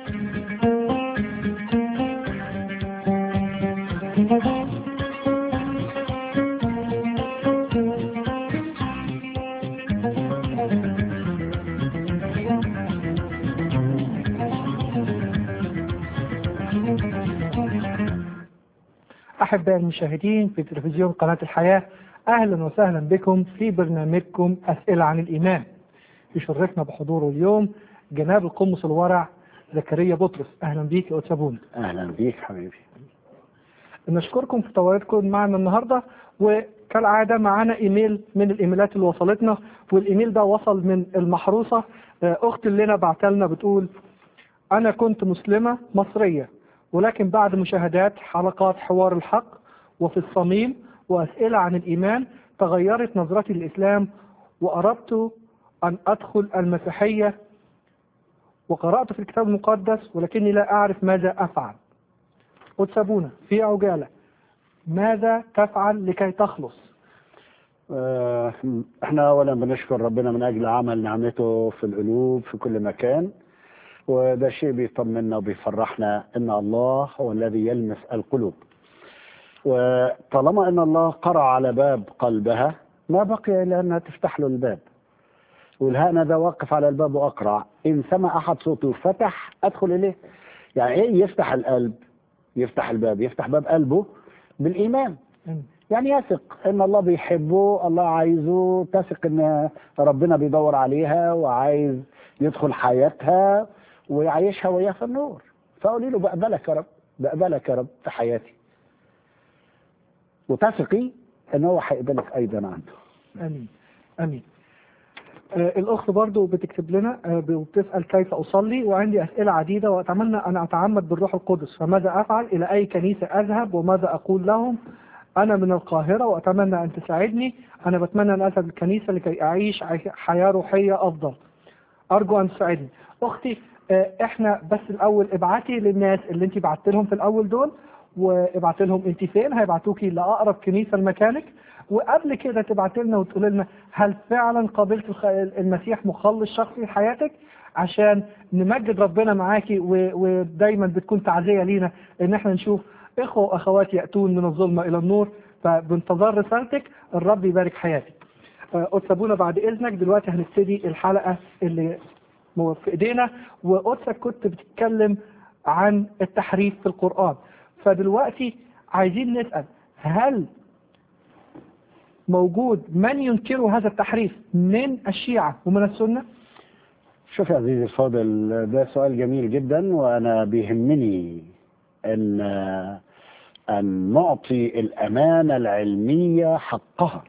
أحباء المشاهدين في تلفزيون قناة الحياة أهلا وسهلا بكم في برنامجكم أسئلة عن الإيمان يشرفنا بحضوره اليوم جناب القمص الورع زكريا بطرس أهلا بيك يا أتسابون اهلا بيك حبيبي نشكركم في تواجدكم معنا النهاردة وكالعادة معانا إيميل من الإيميلات اللي وصلتنا والإيميل ده وصل من المحروسة آه، أخت اللي لنا بعتلنا بتقول أنا كنت مسلمة مصرية ولكن بعد مشاهدات حلقات حوار الحق وفي الصميم وأسئلة عن الإيمان تغيرت نظرتي للإسلام وأردت أن أدخل المسيحية وقرأت في الكتاب المقدس ولكني لا أعرف ماذا أفعل أتسابونا في عجالة ماذا تفعل لكي تخلص آه، احنا اولا بنشكر ربنا من اجل عمل نعمته في القلوب في كل مكان وده شيء بيطمنا وبيفرحنا ان الله هو الذي يلمس القلوب وطالما ان الله قرع على باب قلبها ما بقي الا انها تفتح له الباب والهاء ده واقف على الباب واقرع ان سمع احد صوته فتح ادخل اليه يعني ايه يفتح القلب يفتح الباب يفتح باب قلبه بالايمان يعني يثق ان الله بيحبه الله عايزه تثق ان ربنا بيدور عليها وعايز يدخل حياتها ويعيشها وياها في النور فقولي له بقبلك يا رب بقبلك يا رب في حياتي وتثقي ان هو هيقبلك ايضا عنده امين امين آه الاخت برضو بتكتب لنا آه وبتسال كيف اصلي وعندي اسئله عديده واتمنى ان اتعمد بالروح القدس فماذا افعل الى اي كنيسه اذهب وماذا اقول لهم انا من القاهره واتمنى ان تساعدني انا بتمنى ان اذهب الكنيسه لكي اعيش عي- حياه روحيه افضل ارجو ان تساعدني اختي آه احنا بس الاول ابعتي للناس اللي انت بعت لهم في الاول دول وابعت لهم انت فين هيبعتوكي لاقرب كنيسه لمكانك وقبل كده تبعت لنا وتقول لنا هل فعلا قابلت الخ- المسيح مخلص شخصي لحياتك عشان نمجد ربنا معاكي و- ودايما بتكون تعزيه لينا ان احنا نشوف اخوه واخوات ياتون من الظلمه الى النور فبانتظار رسالتك الرب يبارك حياتك. آه، قدس ابونا بعد اذنك دلوقتي هنبتدي الحلقه اللي مو- في ايدينا وقدسك كنت بتتكلم عن التحريف في القران فدلوقتي عايزين نسال هل موجود من ينكر هذا التحريف من الشيعة ومن السنة شوف يا عزيزي الفاضل ده سؤال جميل جدا وانا بيهمني ان ان نعطي الامانه العلميه حقها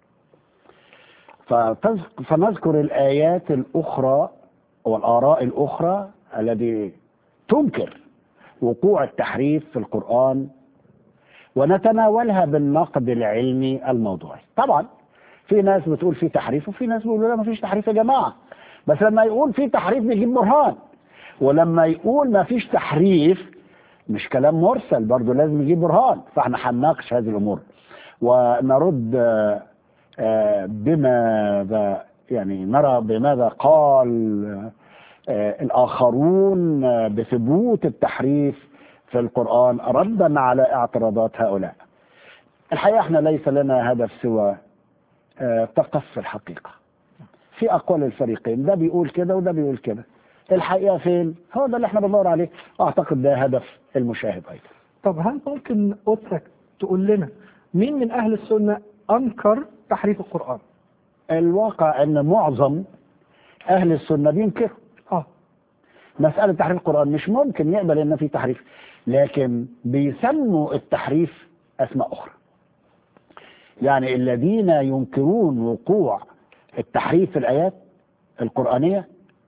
فتذ- فنذكر الايات الاخرى والاراء الاخرى التي تنكر وقوع التحريف في القران ونتناولها بالنقد العلمي الموضوعي طبعا في ناس بتقول في تحريف وفي ناس بيقولوا لا ما فيش تحريف يا جماعه بس لما يقول في تحريف بيجيب برهان ولما يقول ما فيش تحريف مش كلام مرسل برضه لازم يجيب برهان فاحنا هنناقش هذه الامور ونرد آه، آه، بماذا يعني نرى بماذا قال آه، الاخرون آه، بثبوت التحريف في القران ردا على اعتراضات هؤلاء الحقيقه احنا ليس لنا هدف سوى آه، تقصي الحقيقه في اقوال الفريقين ده بيقول كده وده بيقول كده الحقيقه فين هو ده اللي احنا بندور عليه اعتقد ده هدف المشاهد ايضا طب هل ممكن قدسك تقول لنا مين من أهل السنة أنكر تحريف القرآن الواقع ان معظم اهل السنه بينكروا آه مساله تحريف القران مش ممكن يقبل ان في تحريف لكن بيسموا التحريف اسماء اخرى يعني الذين ينكرون وقوع التحريف في الايات القرانيه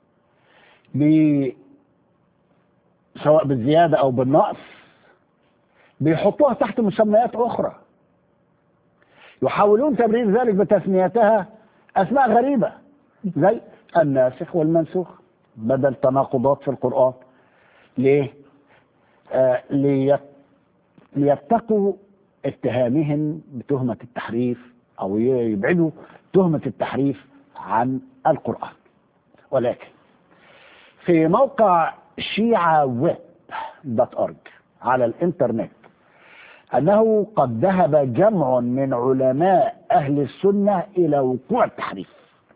بي سواء بالزياده او بالنقص بيحطوها تحت مسميات اخرى يحاولون تبرير ذلك بتسميتها اسماء غريبه زي الناسخ والمنسوخ بدل تناقضات في القران ليه؟ آه ليت ليتقوا اتهامهم بتهمه التحريف او يبعدوا تهمه التحريف عن القران ولكن في موقع شيعة ويب دوت أورج على الإنترنت أنه قد ذهب جمع من علماء أهل السنة إلى وقوع التحريف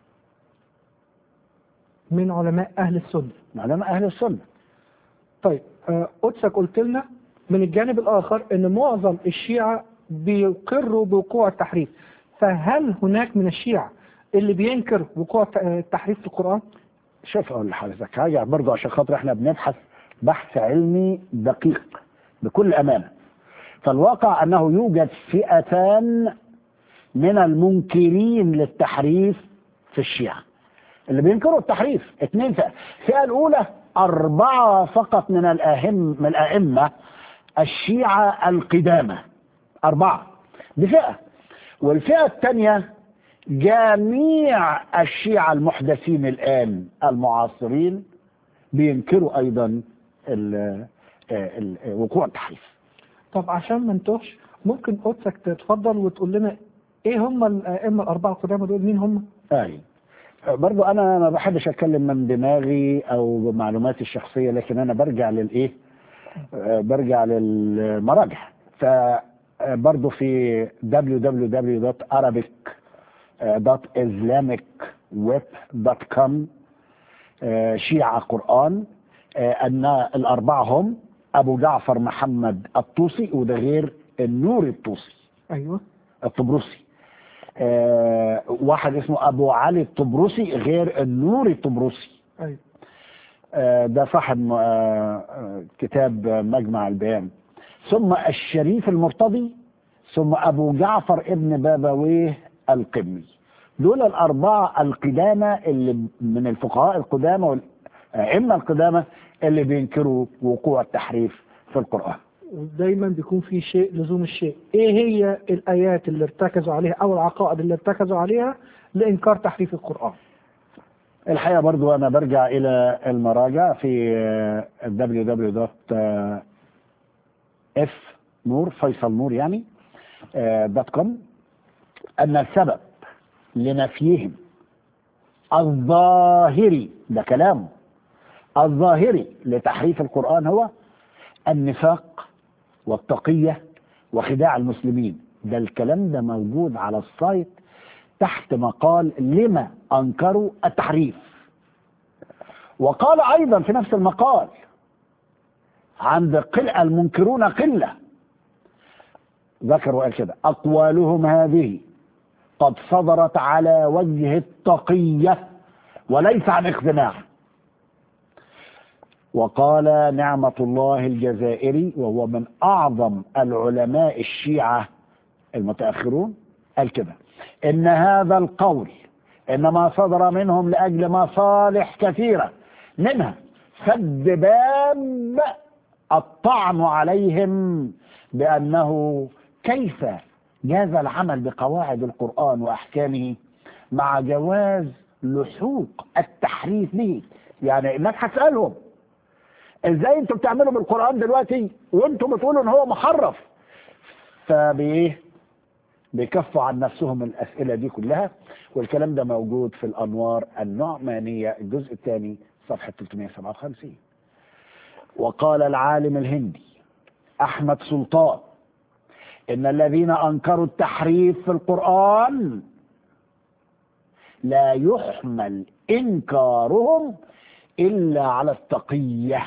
من علماء أهل السنة علماء أهل السنة طيب آه، قدسك قلت لنا من الجانب الآخر أن معظم الشيعة بيقروا بوقوع التحريف فهل هناك من الشيعة اللي بينكر وقوع الت- آه، التحريف في القرآن؟ شوف أقول لحضرتك حاجة برضه عشان خاطر إحنا بنبحث بحث علمي دقيق بكل أمانة فالواقع أنه يوجد فئتان من المنكرين للتحريف في الشيعة اللي بينكروا التحريف اثنين فئة الفئة الأولى أربعة فقط من الأهم من الأئمة الشيعة القدامى أربعة دي فئة والفئة الثانية جميع الشيعة المحدثين الآن المعاصرين بينكروا أيضا ال- ال- وقوع التحريف طب عشان ما نتوهش ممكن قدسك تتفضل وتقول لنا ايه هم الائمه الاربعه القدامى دول مين هم؟ أي برضو أنا ما بحبش أتكلم من دماغي أو بمعلوماتي الشخصية لكن أنا برجع للإيه آه، برجع للمراجع فبرضو في www.arabic.islamicweb.com آه، شيعة قرآن آه، أن الأربعة هم أبو جعفر محمد الطوسي وده غير النور الطوسي ايوه الطبرسي آه، واحد اسمه ابو علي الطبرسي غير النور الطبرسي ايوه آه، ده صاحب آه، آه، كتاب مجمع البيان ثم الشريف المرتضي ثم ابو جعفر ابن بابويه القمي دول الاربعه القدامى اللي من الفقهاء القدامى والائمه القدامى اللي بينكروا وقوع التحريف في القران ودايما بيكون في شيء لزوم الشيء ايه هي الايات اللي ارتكزوا عليها او العقائد اللي ارتكزوا عليها لانكار تحريف القران الحقيقة برضو أنا برجع إلى المراجع في www.f نور فيصل نور يعني دوت كوم أن السبب لنفيهم الظاهري ده كلامه الظاهري لتحريف القرآن هو النفاق والتقية وخداع المسلمين ده الكلام ده موجود على السايت تحت مقال لما أنكروا التحريف وقال أيضا في نفس المقال عند قل المنكرون قلة ذكر وقال كده أقوالهم هذه قد صدرت على وجه التقية وليس عن اقتناع وقال نعمة الله الجزائري وهو من أعظم العلماء الشيعة المتأخرون قال كده إن هذا القول إنما صدر منهم لأجل مصالح كثيرة منها سد باب الطعن عليهم بأنه كيف جاز العمل بقواعد القرآن وأحكامه مع جواز لحوق التحريف به يعني الناس هتسألهم ازاي انتوا بتعملوا بالقرآن دلوقتي وانتوا بتقولوا ان هو محرف فبايه بيكفوا عن نفسهم الأسئلة دي كلها والكلام ده موجود في الأنوار النعمانية الجزء الثاني صفحة 357 وقال العالم الهندي أحمد سلطان إن الذين أنكروا التحريف في القرآن لا يحمل إنكارهم إلا على التقية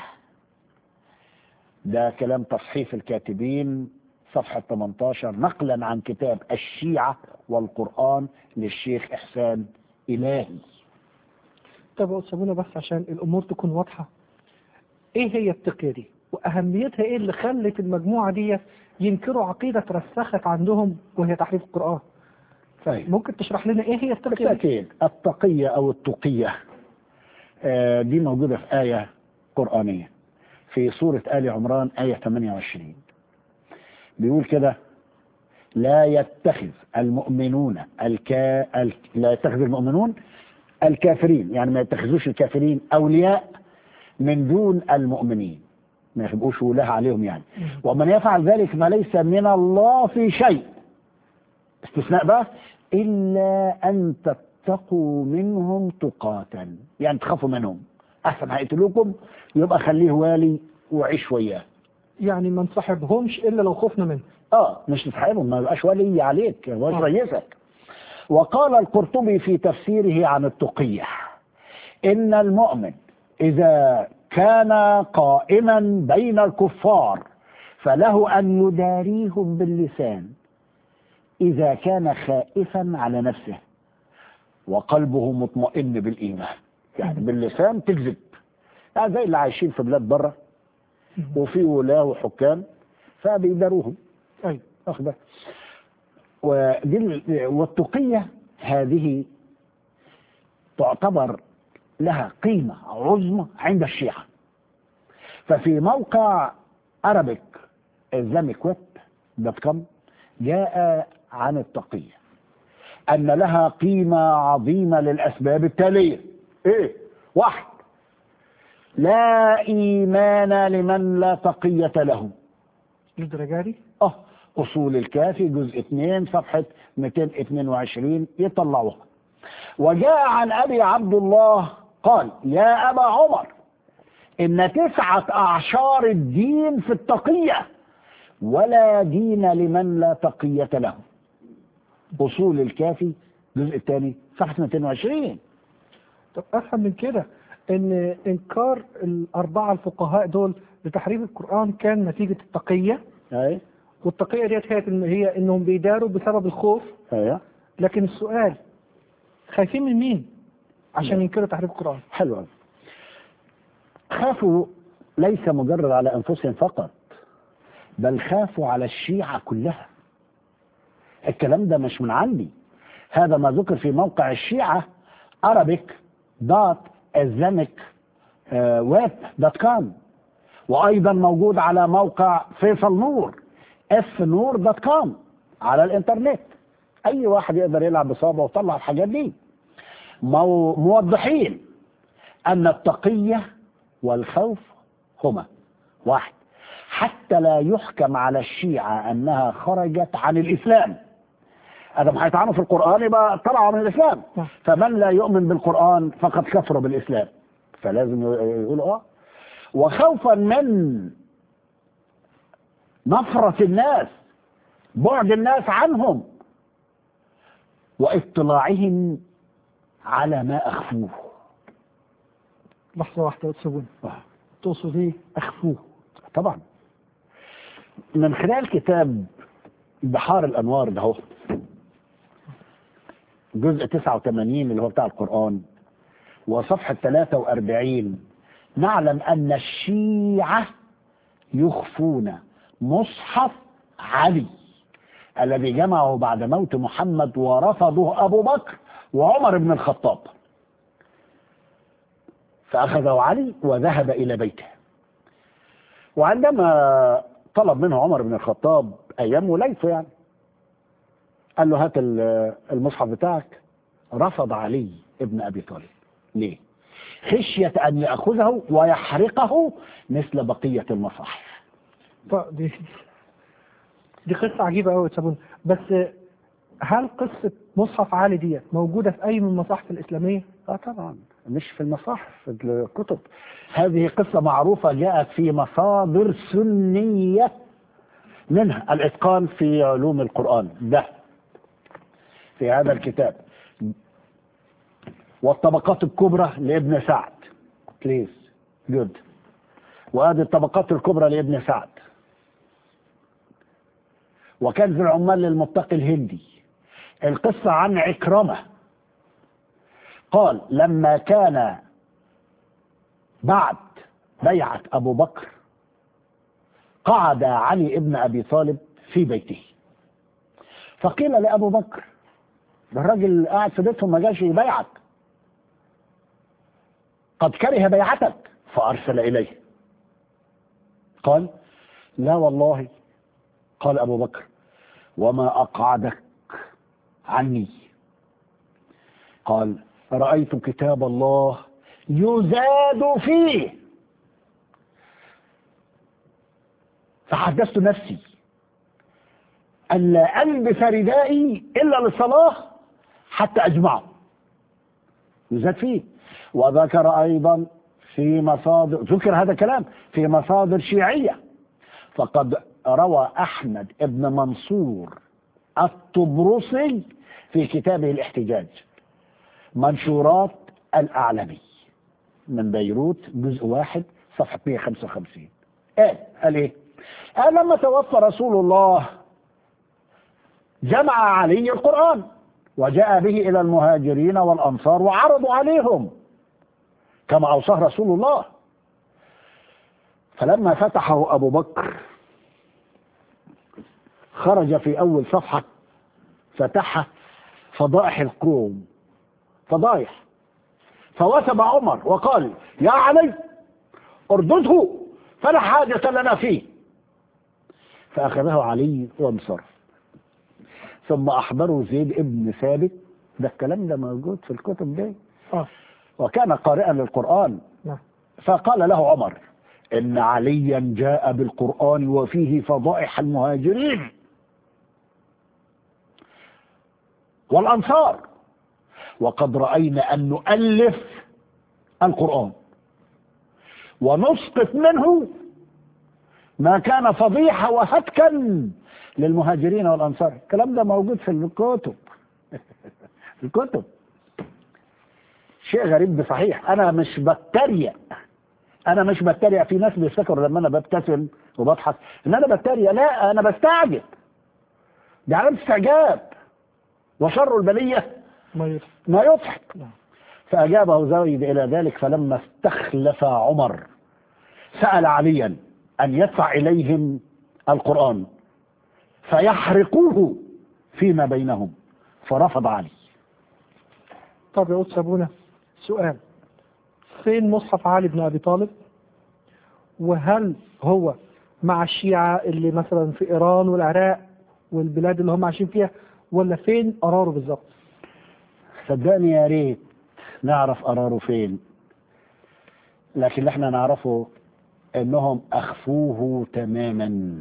ده كلام تصحيف الكاتبين صفحة 18 نقلا عن كتاب الشيعة والقرآن للشيخ إحسان إلهي طب يا أستاذ بس عشان الامور تكون واضحه ايه هي التقيه دي واهميتها ايه اللي خلت المجموعه دي ينكروا عقيده ترسخت عندهم وهي تحريف القران طيب ممكن تشرح لنا ايه هي التقيه دي بالتأكيد التقية أو التقية آه، دي موجودة في آية قرآنية في سورة آل عمران آية 28 بيقول كده لا يتخذ المؤمنون الكا... ال... لا يتخذ المؤمنون الكافرين يعني ما يتخذوش الكافرين أولياء من دون المؤمنين ما يبقوش ولاة عليهم يعني ومن يفعل ذلك فليس من الله في شيء استثناء بقى إلا أن تتقوا منهم تقاتا يعني تخافوا منهم احسن هيقتلوكم يبقى خليه والي وعيش وياه يعني ما نصاحبهمش الا لو خفنا منه اه مش تصاحبهم ما يبقاش ولي عليك ما يبقاش آه. رئيسك وقال القرطبي في تفسيره عن التقية إن المؤمن إذا كان قائما بين الكفار فله أن يداريهم باللسان إذا كان خائفا على نفسه وقلبه مطمئن بالإيمان يعني باللسان تكذب يعني زي اللي عايشين في بلاد بره وفي ولاة وحكام فبيداروهم ايوه واخد بالك؟ ودي ال- والتقية هذه تعتبر لها قيمة عظمى عند الشيعة ففي موقع أرابيك إسلاميك ويب دوت كوم جاء عن التقية أن لها قيمة عظيمة للأسباب التالية إيه؟ واحد لا إيمان لمن لا تقية له للدرجه دي اه اصول الكافي جزء 2 صفحه 222 يطلعوها وجاء عن ابي عبد الله قال يا ابا عمر ان تسعه اعشار الدين في التقيه ولا دين لمن لا تقيه له اصول الكافي الجزء الثاني صفحه 220 طب افهم من كده ان انكار الاربعه الفقهاء دول لتحريف القران كان نتيجه التقيه اي والتقيه ديت هي إن هي انهم بيداروا بسبب الخوف ايوه لكن السؤال خايفين من مين عشان ينكروا تحريف القران حلو أوي. خافوا ليس مجرد على انفسهم فقط بل خافوا على الشيعة كلها الكلام ده مش من عندي هذا ما ذكر في موقع الشيعة Arabic دوت Islamic ويب دوت كوم وايضا موجود على موقع فيصل نور اف نور دوت كوم على الانترنت اي واحد يقدر يلعب بصابه ويطلع الحاجات دي مو موضحين أن التقية والخوف هما واحد حتى لا يحكم على الشيعة أنها خرجت عن الإسلام أدم هيطعنوا في القرآن يبقى طلعوا من الإسلام نعم. فمن لا يؤمن بالقرآن فقد كفر بالإسلام فلازم يقولوا آه وخوفا من نفرة الناس بعد الناس عنهم واطلاعهم على ما أخفوه لحظه واحده تسيبوني تقصد ايه اخفوه طبعا من خلال كتاب بحار الانوار ده هو جزء 89 اللي هو بتاع القران وصفحه 43 نعلم ان الشيعه يخفون مصحف علي الذي جمعه بعد موت محمد ورفضه ابو بكر وعمر بن الخطاب فاخذه علي وذهب الى بيته وعندما طلب منه عمر بن الخطاب ايام ولايته يعني قال له هات ال- المصحف بتاعك رفض علي ابن ابي طالب ليه خشيه ان ياخذه ويحرقه مثل بقيه المصاحف ف- دي دي قصه عجيبه قوي تسيبوني بس هل قصه مصحف علي ديت موجوده في اي من المصاحف الاسلاميه؟ اه طبعا مش في المصاحف في الكتب هذه قصة معروفة جاءت في مصادر سنية منها الإتقان في علوم القرآن ده في هذا الكتاب والطبقات الكبرى لابن سعد بليز جود وهذه الطبقات الكبرى لابن سعد وكنز العمال للمتقي الهندي القصة عن عكرمة قال لما كان بعد بيعة أبو بكر قعد علي ابن أبي طالب في بيته فقيل لأبو بكر ده الراجل قاعد في بيتهم ما جاش يبايعك قد كره بيعتك فأرسل إليه قال لا والله قال أبو بكر وما أقعدك عني قال رأيت كتاب الله يزاد فيه فحدثت نفسي ألا ألبس ردائي إلا للصلاة حتى أجمعه يزاد فيه وذكر أيضا في مصادر ذكر هذا الكلام في مصادر شيعية فقد روى أحمد ابن منصور الطبرسي في كتابه الاحتجاج منشورات الأعلمي من بيروت جزء واحد صفحة 155 قال قال ايه؟ قال لما توفى رسول الله جمع علي القرآن وجاء به إلى المهاجرين والأنصار وعرضوا عليهم كما أوصاه رسول الله فلما فتحه أبو بكر خرج في أول صفحة فتحها فضائح القوم فضائح فوثب عمر وقال يا علي اردده فلا حاجة لنا فيه فأخذه علي وانصرف ثم أحضروا زيد ابن ثابت ده الكلام ده موجود في الكتب دي اه وكان قارئا للقرآن نعم فقال له عمر إن عليا جاء بالقرآن وفيه فضائح المهاجرين والأنصار وقد رأينا أن نؤلف القرآن ونسقط منه ما كان فضيحة وهتكا للمهاجرين والأنصار الكلام ده موجود في الكتب في الكتب شيء غريب بصحيح أنا مش بتريق أنا مش بتريق في ناس بيفتكروا لما أنا ببتسم وبضحك إن أنا بتريق لا أنا بستعجب دي علامة استعجاب وشر البلية ما يصح ما يضحك نعم. فأجابه زيد إلى ذلك فلما استخلف عمر سأل عليا أن يدفع إليهم القرآن فيحرقوه فيما بينهم فرفض علي طب يا أستاذ أبونا سؤال فين مصحف علي بن أبي طالب وهل هو مع الشيعة اللي مثلا في إيران والعراق والبلاد اللي هم عايشين فيها ولا فين قراره بالظبط صدقني يا ريت نعرف قراره فين لكن اللي احنا نعرفه انهم اخفوه تماما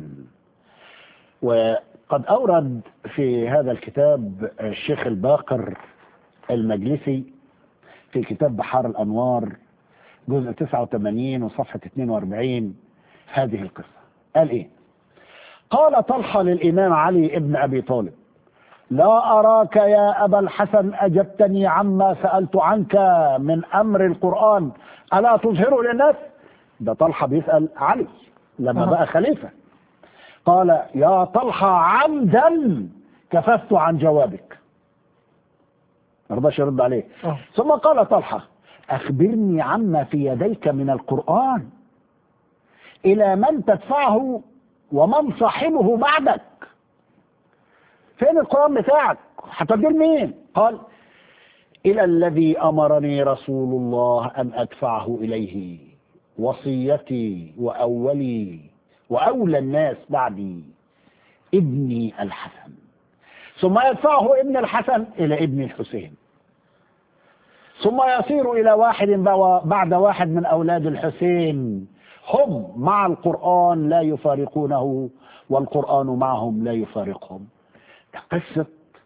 وقد اورد في هذا الكتاب الشيخ الباقر المجلسي في كتاب بحار الانوار جزء 89 وصفحة 42 هذه القصة قال ايه قال طلحة للامام علي ابن ابي طالب لا أراك يا أبا الحسن أجبتني عما سألت عنك من أمر القرآن ألا تظهره للناس ده طلحة بيسأل علي لما أها. بقى خليفة قال يا طلحة عمدا كففت عن جوابك ما رضاش يرد عليه اه ثم قال طلحة أخبرني عما في يديك من القرآن إلى من تدفعه ومن صاحبه بعدك فين القرآن بتاعك هتوديه لمين قال إلى الذي أمرني رسول الله أن أدفعه إليه وصيتي وأولي وأولى الناس بعدي ابني الحسن ثم يدفعه ابن الحسن إلى ابن الحسين ثم يصير إلى واحد بعد واحد من أولاد الحسين هم مع القرآن لا يفارقونه والقرآن معهم لا يفارقهم ده قصة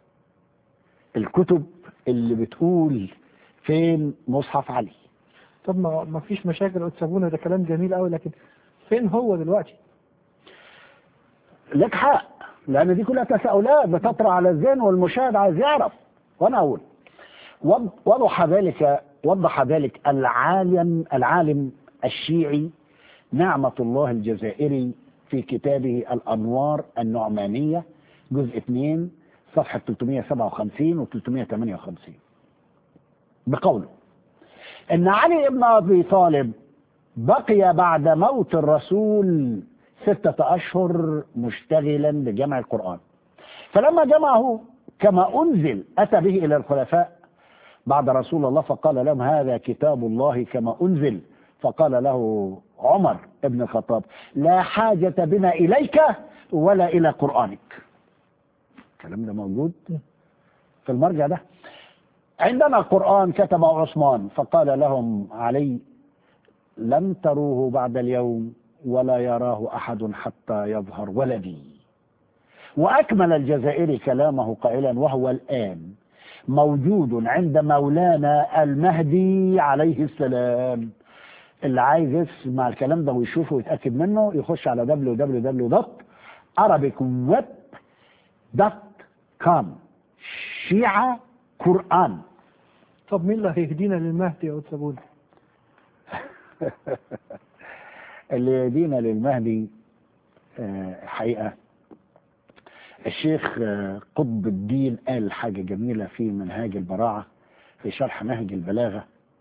الكتب اللي بتقول فين مصحف علي طب ما ما فيش مشاكل يا أستاذ أبونا ده كلام جميل قوي لكن فين هو دلوقتي لك حق لأن دي كلها تساؤلات بتطرح على الذهن والمشاهد عايز يعرف وأنا أقول وض- وضح ذلك وضح ذلك العالم العالم الشيعي نعمة الله الجزائري في كتابه الأنوار النعمانية جزء 2 صفحة 357 و 358 بقوله إن علي بن أبي طالب بقي بعد موت الرسول ستة أشهر مشتغلا بجمع القرآن فلما جمعه كما أنزل أتى به إلى الخلفاء بعد رسول الله فقال لهم هذا كتاب الله كما أنزل فقال له عمر ابن الخطاب لا حاجة بنا إليك ولا إلى قرآنك الكلام ده موجود في المرجع ده عندنا القرآن كتبه عثمان فقال لهم علي لن تروه بعد اليوم ولا يراه أحد حتى يظهر ولدي وأكمل الجزائري كلامه قائلا وهو الآن موجود عند مولانا المهدي عليه السلام اللي عايز يسمع الكلام ده ويشوفه ويتاكد منه يخش على www.arabicweb.com شيعة قرآن طب مين اللي هيهدينا للمهدي يا أتسابونا اللي يدينا للمهدي آه، حقيقة الشيخ آه، قطب الدين قال حاجة جميلة في منهاج البراعة في شرح نهج البلاغة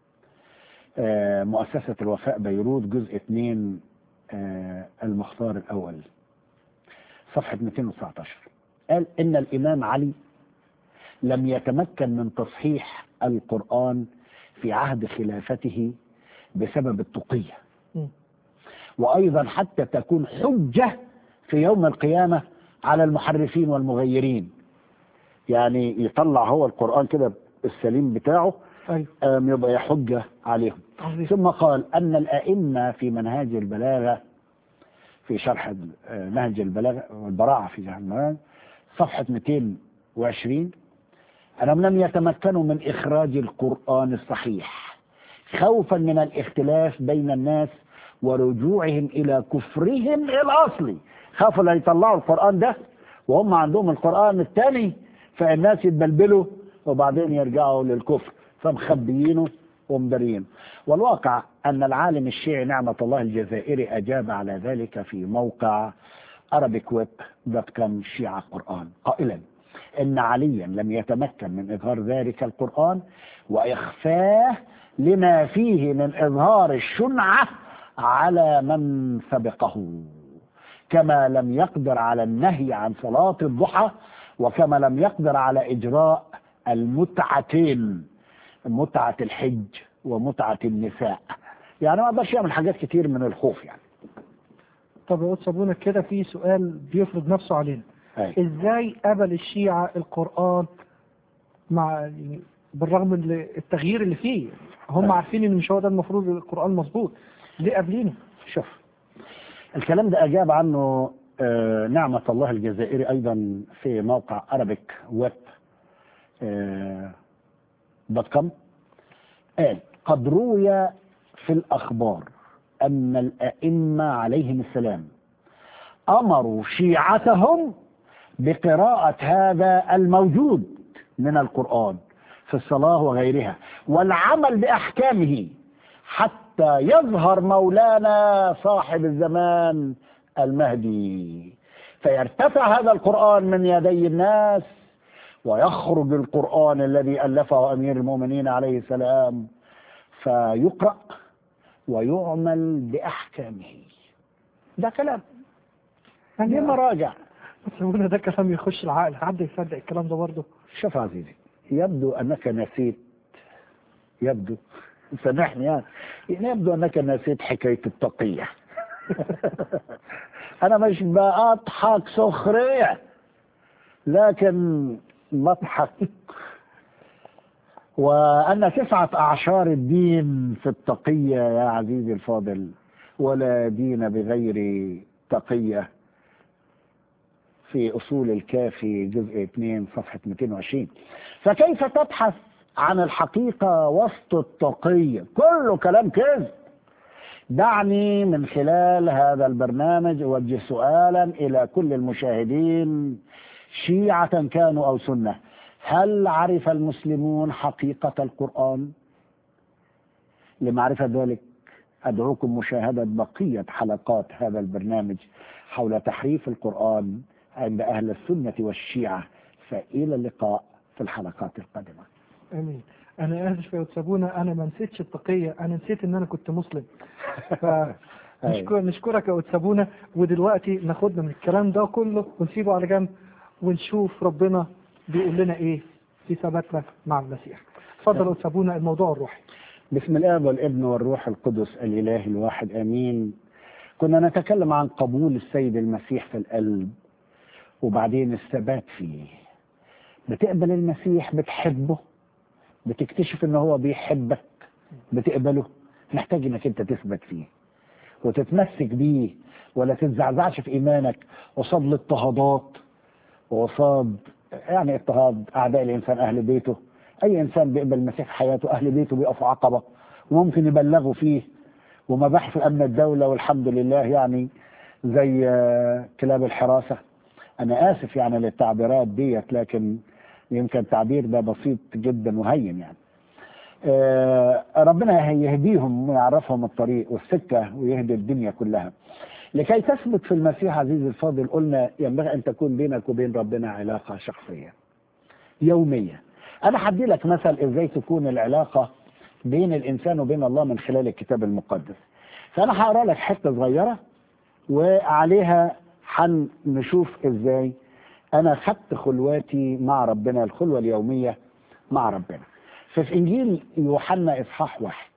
آه، مؤسسة الوفاء بيروت جزء 2 آه، المختار الأول صفحة 219 قال إن الإمام علي لم يتمكن من تصحيح القرآن في عهد خلافته بسبب التقية مم. وأيضا حتى تكون حجة في يوم القيامة على المحرفين والمغيرين يعني يطلع هو القرآن كده السليم بتاعه أيوه آم، يبقى حجة عليهم عظيم ثم قال أن الأئمة في منهاج البلاغة في شرح آه، نهج البلاغة والبراعة في شرح البلاغة صفحة 220 أنهم لم يتمكنوا من إخراج القرآن الصحيح خوفا من الاختلاف بين الناس ورجوعهم إلى كفرهم الأصلي خافوا لا يطلعوا القرآن ده وهم عندهم القرآن الثاني فالناس يتبلبلوا وبعدين يرجعوا للكفر فمخبيينه ومدرينه والواقع أن العالم الشيعي نعمة الله الجزائري أجاب على ذلك في موقع arabicweb.com شيعة قرآن قائلا إن عليا لم يتمكن من إظهار ذلك القرآن وإخفاه لما فيه من إظهار الشنعة على من سبقه كما لم يقدر على النهي عن صلاة الضحى وكما لم يقدر على إجراء المتعتين متعة الحج ومتعة النساء يعني ما قدرش يعمل حاجات كتير من الخوف يعني طب يا أتسابونا كده في سؤال بيفرض نفسه علينا أي. ازاي قبل الشيعة القرآن مع يعني بالرغم من التغيير اللي فيه هم عارفين ان مش هو ده المفروض القرآن مظبوط ليه قابلينه شوف الكلام ده أجاب عنه آه، نعمة الله الجزائري أيضا في موقع أرابيك ويب دوت كوم قال قد روي في الأخبار أن الأئمة عليهم السلام أمروا شيعتهم بقراءة هذا الموجود من القرآن في الصلاة وغيرها والعمل بأحكامه حتى يظهر مولانا صاحب الزمان المهدي فيرتفع هذا القرآن من يدي الناس ويخرج القرآن الذي ألفه أمير المؤمنين عليه السلام فيقرأ ويعمل بأحكامه ده كلام دي مراجع أتسابونا ده كلام يخش العقل حد يصدق الكلام ده برضه شوف عزيزي يبدو أنك نسيت يبدو سامحني يعني يبدو أنك نسيت حكاية التقية أنا مش بضحك سخرية لكن بضحك وأن تسعة أعشار الدين في التقية يا عزيزي الفاضل ولا دين بغير تقية في أصول الكافي جزء 2 صفحة 220 فكيف تبحث عن الحقيقة وسط التقية كله كلام كذب دعني من خلال هذا البرنامج أوجه سؤالا إلى كل المشاهدين شيعة كانوا أو سنة هل عرف المسلمون حقيقة القرآن لمعرفة ذلك أدعوكم مشاهدة بقية حلقات هذا البرنامج حول تحريف القرآن عند أهل السنة والشيعة فإلى اللقاء في الحلقات القادمة امين انا اسف يا أتسابونا انا ما نسيتش التقية انا نسيت ان انا كنت مسلم فنشكر نشكرك يا أتسابونا ودلوقتي ناخدنا من الكلام ده كله ونسيبه على جنب ونشوف ربنا بيقول لنا ايه في ثباتنا مع المسيح اتفضل يا أتسابونا الموضوع الروحي بسم الآب والابن والروح القدس الإله الواحد آمين كنا نتكلم عن قبول السيد المسيح في القلب وبعدين الثبات فيه بتقبل المسيح بتحبه بتكتشف ان هو بيحبك بتقبله محتاج انك انت تثبت فيه وتتمسك بيه ولا تتزعزعش في ايمانك قصاد الاضطهادات وقصاد يعني اضطهاد اعداء الانسان اهل بيته اي انسان بيقبل المسيح في حياته اهل بيته بيقفوا عقبه وممكن يبلغوا فيه ومباحث امن الدوله والحمد لله يعني زي آه، كلاب الحراسه انا اسف يعني للتعبيرات ديت لكن يمكن التعبير ده بسيط جدا وهين يعني آه، ربنا يهديهم ويعرفهم الطريق والسكه ويهدي الدنيا كلها لكي تثبت في المسيح عزيزي الفاضل قلنا ينبغي ان تكون بينك وبين ربنا علاقه شخصيه يوميه انا هدي لك مثل ازاي تكون العلاقه بين الانسان وبين الله من خلال الكتاب المقدس فانا هقرا لك حته صغيره وعليها هنشوف ازاي انا خدت خلواتي مع ربنا الخلوه اليوميه مع ربنا ففي انجيل يوحنا اصحاح واحد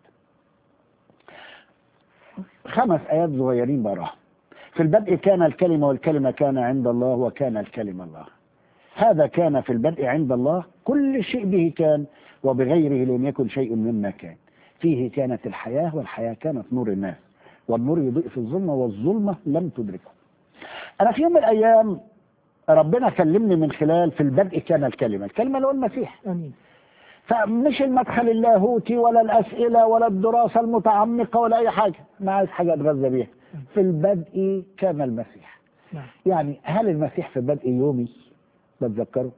خمس ايات صغيرين براها في البدء كان الكلمه والكلمه كان عند الله وكان الكلمه الله هذا كان في البدء عند الله كل شيء به كان وبغيره لم يكن شيء مما كان فيه كانت الحياه والحياه كانت نور الناس والنور يضيء في الظلمه والظلمه لم تدركه انا في يوم من الايام ربنا كلمني من خلال في البدء كان الكلمه الكلمه اللي هو المسيح امين فمش المدخل اللاهوتي ولا الاسئله ولا الدراسه المتعمقه ولا اي حاجه ما عايز حاجه اتغذى بيها في البدء كان المسيح نعم يعني هل المسيح في بدء يومي بتذكره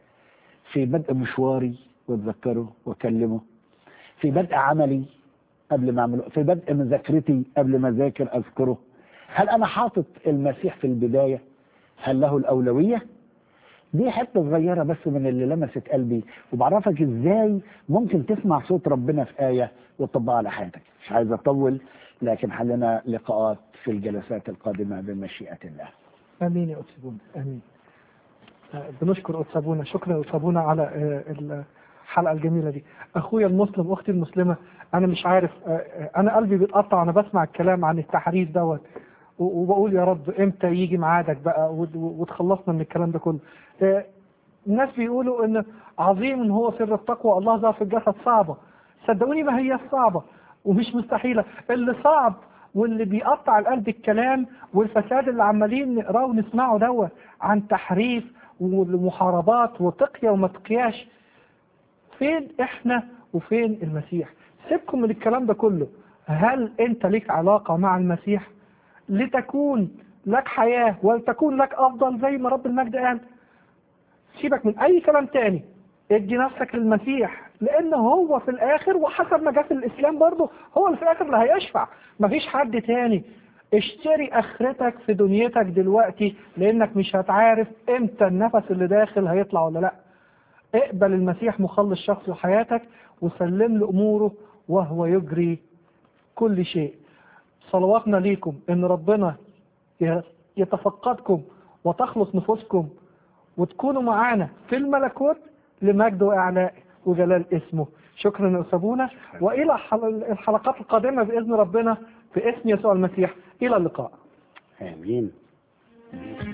في بدء مشواري بتذكره واكلمه في بدء عملي قبل ما اعمله في بدء مذاكرتي قبل ما اذاكر اذكره هل انا حاطط المسيح في البدايه هل له الاولويه دي حته صغيره بس من اللي لمست قلبي وبعرفك ازاي ممكن تسمع صوت ربنا في ايه وتطبقها على حياتك مش عايز اطول لكن حلنا لقاءات في الجلسات القادمه بمشيئه الله امين يا أتسابونا امين آه، بنشكر أتسابونا شكرا يا أتسابونا على آه، الحلقه الجميله دي اخويا المسلم اختي المسلمه انا مش عارف آه، آه، انا قلبي بيتقطع وانا بسمع الكلام عن التحريف دوت و- وبقول يا رب امتى يجي ميعادك بقى وت- وتخلصنا من الكلام ده كله آه، الناس بيقولوا ان عظيم ان هو سر التقوى الله ظهر في الجسد صعبه صدقوني ما هي صعبه ومش مستحيله اللي صعب واللي بيقطع القلب الكلام والفساد اللي عمالين نقراه ونسمعه دوت عن تحريف والمحاربات وتقيا وما تقياش فين احنا وفين المسيح سيبكم من الكلام ده كله هل انت ليك علاقة مع المسيح لتكون لك حياة ولتكون لك افضل زي ما رب المجد قال سيبك من اي كلام تاني ادي نفسك للمسيح لان هو في الاخر وحسب ما جاء في الاسلام برضه هو اللي في الاخر اللي هيشفع مفيش حد تاني اشتري اخرتك في دنيتك دلوقتي لانك مش هتعرف امتى النفس اللي داخل هيطلع ولا لا اقبل المسيح مخلص شخص حياتك وسلم له اموره وهو يجري كل شيء صلواتنا ليكم ان ربنا يتفقدكم وتخلص نفوسكم وتكونوا معانا في الملكوت لمجد واعلاء وجلال اسمه شكرا يا أسابونا والى حل- الحلقات القادمه باذن ربنا في اسم يسوع المسيح الى اللقاء امين